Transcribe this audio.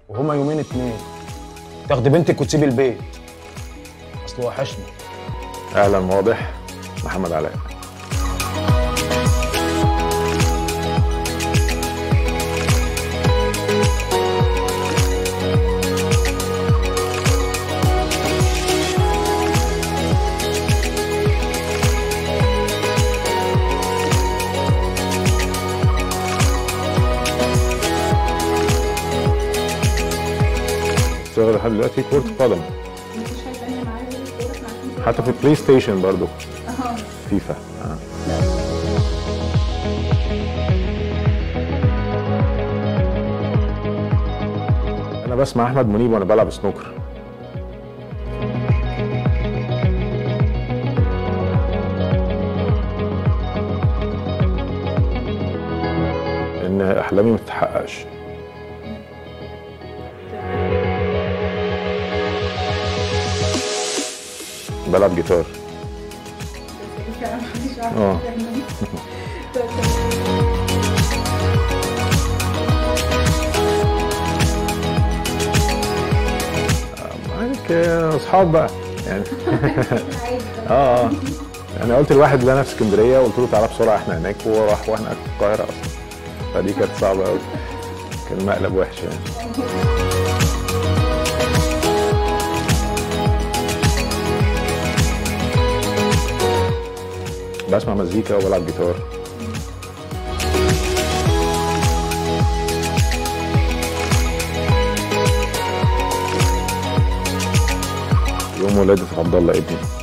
وهما يومين اتنين تاخدي بنتك وتسيبي البيت اصل وحشني اهلا واضح محمد علاء بشتغل لحد دلوقتي كرة قدم مفيش حاجه تانيه معايا غير الكوره احنا عارفين كده. حتى في البلاي ستيشن برضو اه فيفا آه. انا بسمع احمد منيب وانا بلعب سنوكر ان احلامي ما تتحققش بلعب جيتار بس انت محدش عارف اه. تعمل. معاك اصحاب بقى يعني عادي اه اه انا قلت لواحد اللي انا في اسكندريه قلت له تعالى بسرعه احنا هناك وهو راح واحنا في القاهره اصلا فدي كانت صعبه قوي كان مقلب وحش يعني بسمع مزيكا وبلعب جيتار يوم ولادة عبد الله ابني